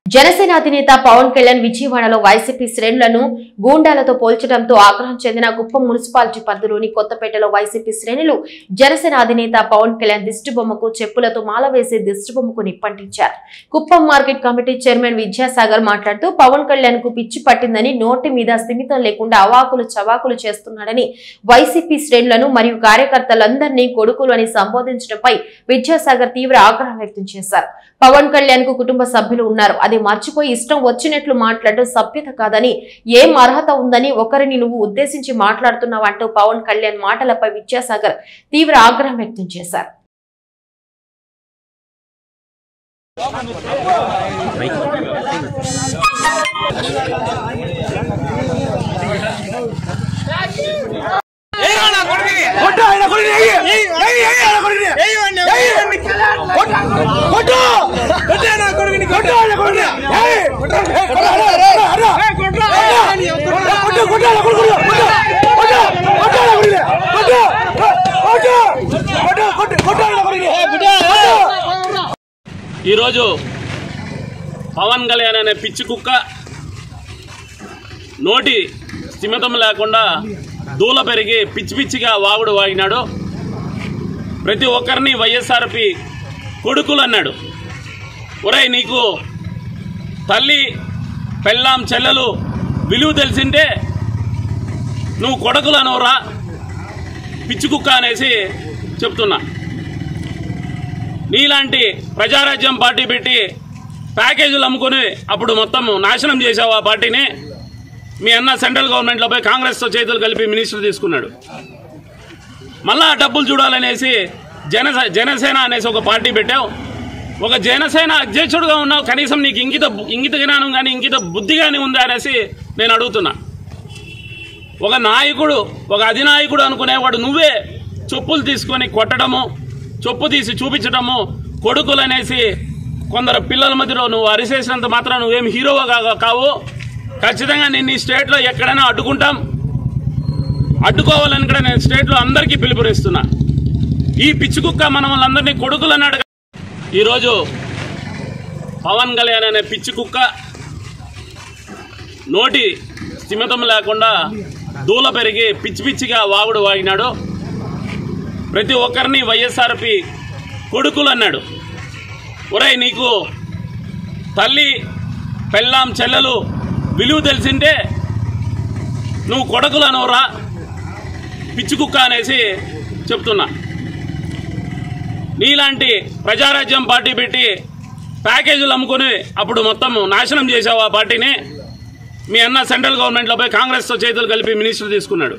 జనసేన అధినేత పవన్ కళ్యాణ్ విజయవాడలో వైసీపీ శ్రేణులను గూండాలతో పోల్చడంతో ఆగ్రహం చెందిన కుప్పం మున్సిపాలిటీ పరిధిలోని కొత్తపేటలో వైసీపీ శ్రేణులు జనసేన అధినేత పవన్ కళ్యాణ్ దిష్టిబొమ్మకు చెప్పులతో మాల వేసి దిష్టిబొమ్మకు నిప్పంటించారు Kuppam market committee chairman Vidyasagar మాట్లాడుతూ పవన్ కళ్యాణ్ కు పిచ్చి పట్టిందని నోటి మీద స్థిమితం లేకుండా అవాకులు చవాకులు చేస్తున్నాడని వైసీపీ శ్రేణులను మరియు కార్యకర్తలందరినీ కొడుకులు అని సంబోధించడంపై విద్యాసాగర్ తీవ్ర ఆగ్రహం వ్యక్తం చేశారు పవన్ కళ్యాణ్ కు కుటుంబ సభ్యులు ఉన్నారు అది మర్చిపోయి ఇష్టం వచ్చినట్లు మాట్లాడడం సభ్యత కాదని ఏం అర్హత ఉందని ఒకరిని నువ్వు ఉద్దేశించి మాట్లాడుతున్నావంటూ పవన్ కళ్యాణ్ మాటలపై విద్యాసాగర్ తీవ్ర ఆగ్రహం వ్యక్తం చేశారు కొట్టు ఆయన కొడుకుని ఎయ్యి. ఎయ్యి, ఎయ్యి ఆయన కొడుకుని. ఎయ్యి. కొట్టు. కొట్టు. కొట్టు ఆయన కొడుకుని. కొట్టు ఆయన కొడుకుని. ఎయ్యి. కొట్టు. ఏ, కొట్టు, అరా, అరా, అరా. కొట్టు. కొట్టు, కొట్టు ఆయన కొడుకుని. కొట్టు. కొట్టు. కొట్టు ఆయన కొడుకుని. కొట్టు. కొట్టు. కొట్టు, కొట్టు, కొట్టు ఆయన కొడుకుని. కొట్టు. ఈరోజు పవన్ కళ్యాణ్ అనే పిచ్చి కుక్క నోటి స్థిమితం లేకుండా దూల పెరిగి పిచ్చి పిచ్చిగా వాగుడు వాగినాడు ప్రతి ఒక్కరిని వైఎస్ఆర్పి కొడుకులు అన్నాడు ఒరేయ్ నీకు తల్లి పెళ్ళాం చెల్లెలు విలువ తెలిసింటే నువ్వు కొడుకులు అనవరా పిచ్చి కుక్క అనేసి చెప్తున్నా నీలాంటి ప్రజారాజ్యం పార్టీ పెట్టి ప్యాకేజీలు అమ్ముకొని అప్పుడు మొత్తం నాశనం చేసావు ఆ పార్టీని మీ అన్న సెంట్రల్ గవర్నమెంట్లో పోయి కాంగ్రెస్తో చేతులు కలిపి మినిస్టర్ తీసుకున్నాడు మళ్ళా ఆ డబ్బులు చూడాలనేసి జన జనసేన అనేసి ఒక పార్టీ పెట్టావు ఒక జనసేన అధ్యక్షుడుగా ఉన్నావు కనీసం నీకు ఇంగిత ఇంగిత జ్ఞానం కానీ ఇంగిత బుద్ధి కానీ ఉందా అనేసి నేను అడుగుతున్నా ఒక నాయకుడు ఒక అధినాయకుడు అనుకునేవాడు నువ్వే చెప్పులు తీసుకొని కొట్టడము చొప్పు తీసి చూపించడము కొడుకులు అనేసి కొందరు పిల్లల మధ్యలో నువ్వు అరిసేసినంత మాత్రం నువ్వేం హీరోగా కా- కావు ఖచ్చితంగా నిన్ను ఈ స్టేట్లో ఎక్కడైనా అడ్డుకుంటాం అడ్డుకోవాలని కూడా నేను స్టేట్లో అందరికీ పిలుపునిస్తున్నా ఈ పిచ్చి కుక్క మనం వాళ్ళందరినీ కొడుకులు అన్నాడు ఈరోజు పవన్ కళ్యాణ్ అనే పిచ్చి కుక్క నోటి స్థిమితం లేకుండా దూల పెరిగి పిచ్చి పిచ్చిగా వాగుడు వాగినాడు ప్రతి ఒక్కరిని వైఎస్ఆర్పి కొడుకులు అన్నాడు ఒరేయ్ నీకు తల్లి పెళ్ళాం చెల్లెలు విలువ తెలిసింటే నువ్వు కొడుకులు అనవరా పిచ్చి కుక్క అనేసి చెప్తున్నా నీలాంటి ప్రజారాజ్యం పార్టీ పెట్టి ప్యాకేజీలు అమ్ముకొని అప్పుడు మొత్తం నాశనం చేసావు ఆ పార్టీని మీ అన్న సెంట్రల్ గవర్నమెంట్లో పోయి కాంగ్రెస్తో చేతులు కలిపి మినిస్టర్ తీసుకున్నాడు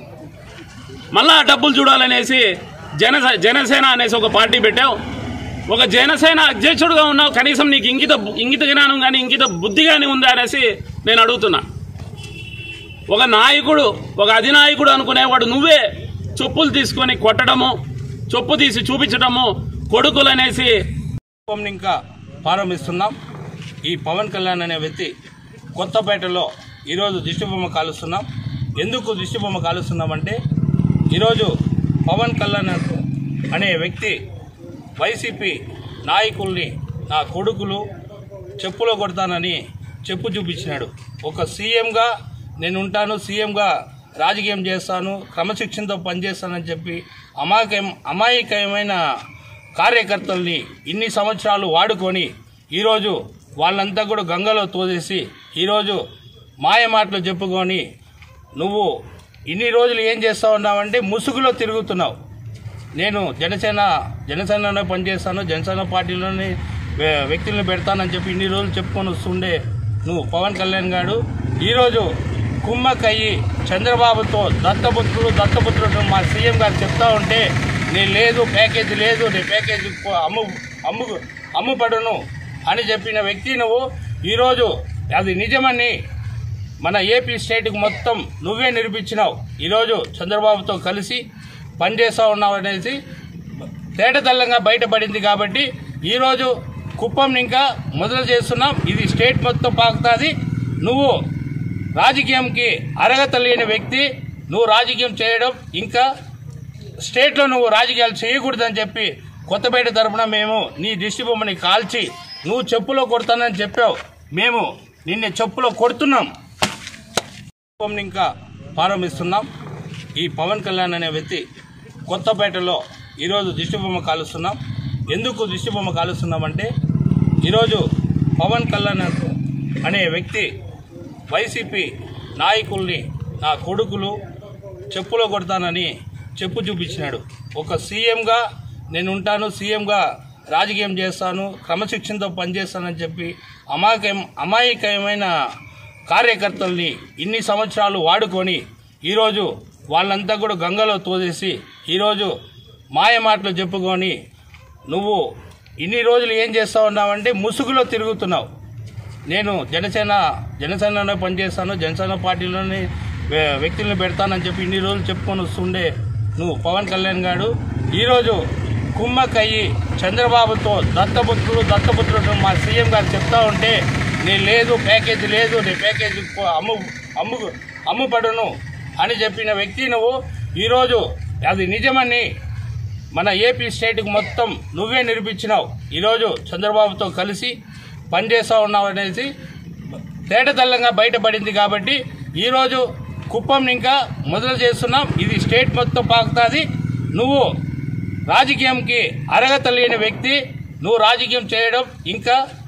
మళ్ళా ఆ డబ్బులు చూడాలనేసి జన జనసేన అనేసి ఒక పార్టీ పెట్టావు ఒక జనసేన అధ్యక్షుడుగా ఉన్నావు కనీసం నీకు ఇంగిత ఇంగిత జ్ఞానం కానీ ఇంగిత బుద్ధి కానీ ఉందా అనేసి నేను అడుగుతున్నా ఒక నాయకుడు ఒక అధినాయకుడు అనుకునేవాడు నువ్వే చెప్పులు తీసుకొని కొట్టడము చొప్పు తీసి చూపించడము కొడుకులు అనేసి కుటుంబం ఇంకా ప్రారంభిస్తున్నాం ఈ పవన్ కళ్యాణ్ అనే వ్యక్తి కొత్తపేటలో ఈరోజు దిష్టిబొమ్మ కాలుస్తున్నాం ఎందుకు దిష్టిబొమ్మ కాలుస్తున్నామంటే ఈరోజు పవన్ కళ్యాణ్ అనే వ్యక్తి వైసీపీ నాయకుల్ని నా కొడుకులు చెప్పులో కొడతానని చెప్పు చూపించినాడు ఒక సీఎంగా నేను ఉంటాను సీఎంగా రాజకీయం చేస్తాను క్రమశిక్షణతో పనిచేస్తానని చెప్పి అమాయకం అమాయకమైన కార్యకర్తల్ని ఇన్ని సంవత్సరాలు వాడుకొని ఈరోజు వాళ్ళంతా కూడా గంగలో తోసేసి ఈరోజు మాయ మాటలు చెప్పుకొని నువ్వు ఇన్ని రోజులు ఏం చేస్తా ఉన్నావంటే ముసుగులో తిరుగుతున్నావు నేను జనసేన జనసేనలో పనిచేస్తాను జనసేన పార్టీలోని వ్య- వ్యక్తులను పెడతానని చెప్పి ఇన్ని రోజులు చెప్పుకొని వస్తుండే నువ్వు పవన్ కళ్యాణ్ గారు ఈరోజు కుమ్మక్కయ్యి చంద్రబాబుతో దత్తపుత్రుడు దత్తపుత్రుడు మా సీఎం గారు చెప్తా ఉంటే నేను లేదు ప్యాకేజీ లేదు నీ ప్యాకేజీ కో- అమ్ము అమ్ము అమ్ముపడును అని చెప్పిన వ్యక్తి నువ్వు ఈరోజు అది నిజమని మన ఏపీ స్టేట్కి మొత్తం నువ్వే నిరూపించినావు ఈరోజు చంద్రబాబుతో కలిసి పనిచేస్తూ ఉన్నావు అనేసి తేటతెల్లంగా బయటపడింది కాబట్టి ఈరోజు కుప్పం ఇంకా మొదలు చేస్తున్నాం ఇది స్టేట్ మొత్తం పాకుతుంది నువ్వు రాజకీయంకి అర్హత లేని వ్యక్తి నువ్వు రాజకీయం చేయడం ఇంకా స్టేట్లో నువ్వు రాజకీయాలు చేయకూడదని చెప్పి కొత్తపేట తరపున మేము నీ దిష్టి బొమ్మని కాల్చి నువ్వు చెప్పులో కొడతానని చెప్పావు మేము నిన్న చెప్పులో కొడుతున్నాం కుప్పంని ఇంకా ప్రారంభిస్తున్నాం ఈ పవన్ కళ్యాణ్ అనే వ్యక్తి కొత్తపేటలో ఈరోజు దిష్టిబొమ్మ కాలుస్తున్నాం ఎందుకు దిష్టిబొమ్మ కాలుస్తున్నామంటే ఈరోజు పవన్ కళ్యాణ్ అనే వ్యక్తి వైసీపీ నాయకుల్ని నా కొడుకులు చెప్పులో కొడతానని చెప్పు చూపించినాడు ఒక సీఎంగా నేను ఉంటాను సీఎంగా రాజకీయం చేస్తాను క్రమశిక్షణతో పనిచేస్తానని చెప్పి అమాయకం అమాయకమైన కార్యకర్తల్ని ఇన్ని సంవత్సరాలు వాడుకొని ఈరోజు వాళ్ళంతా కూడా గంగలో తోసేసి ఈరోజు మాయ మాటలు చెప్పుకొని నువ్వు ఇన్ని రోజులు ఏం చేస్తా ఉన్నావంటే ముసుగులో తిరుగుతున్నావు నేను జనసేన జనసేనలో పనిచేస్తాను జనసేన పార్టీలోని వ్య- వ్యక్తులను పెడతానని చెప్పి ఇన్ని రోజులు చెప్పుకొని వస్తుండే నువ్వు పవన్ కళ్యాణ్ గారు ఈరోజు కుమ్మక్కయ్యి చంద్రబాబుతో దత్తపుత్రుడు దత్తపుత్రుడు మా సీఎం గారు చెప్తా ఉంటే నేను లేదు ప్యాకేజీ లేదు నేను ప్యాకేజీ కో- అమ్ము అమ్ము అమ్ముపడును అని చెప్పిన వ్యక్తి నువ్వు ఈరోజు అది నిజమని మన ఏపీ స్టేట్కి మొత్తం నువ్వే నిరూపించినావు ఈరోజు చంద్రబాబుతో కలిసి పనిచేస్తూ ఉన్నావు అనేసి తేటతెల్లంగా బయటపడింది కాబట్టి ఈరోజు కుప్పం ఇంకా మొదలు చేస్తున్నాం ఇది స్టేట్ మొత్తం పాకుతుంది నువ్వు రాజకీయంకి అర్హత లేని వ్యక్తి నువ్వు రాజకీయం చేయడం ఇంకా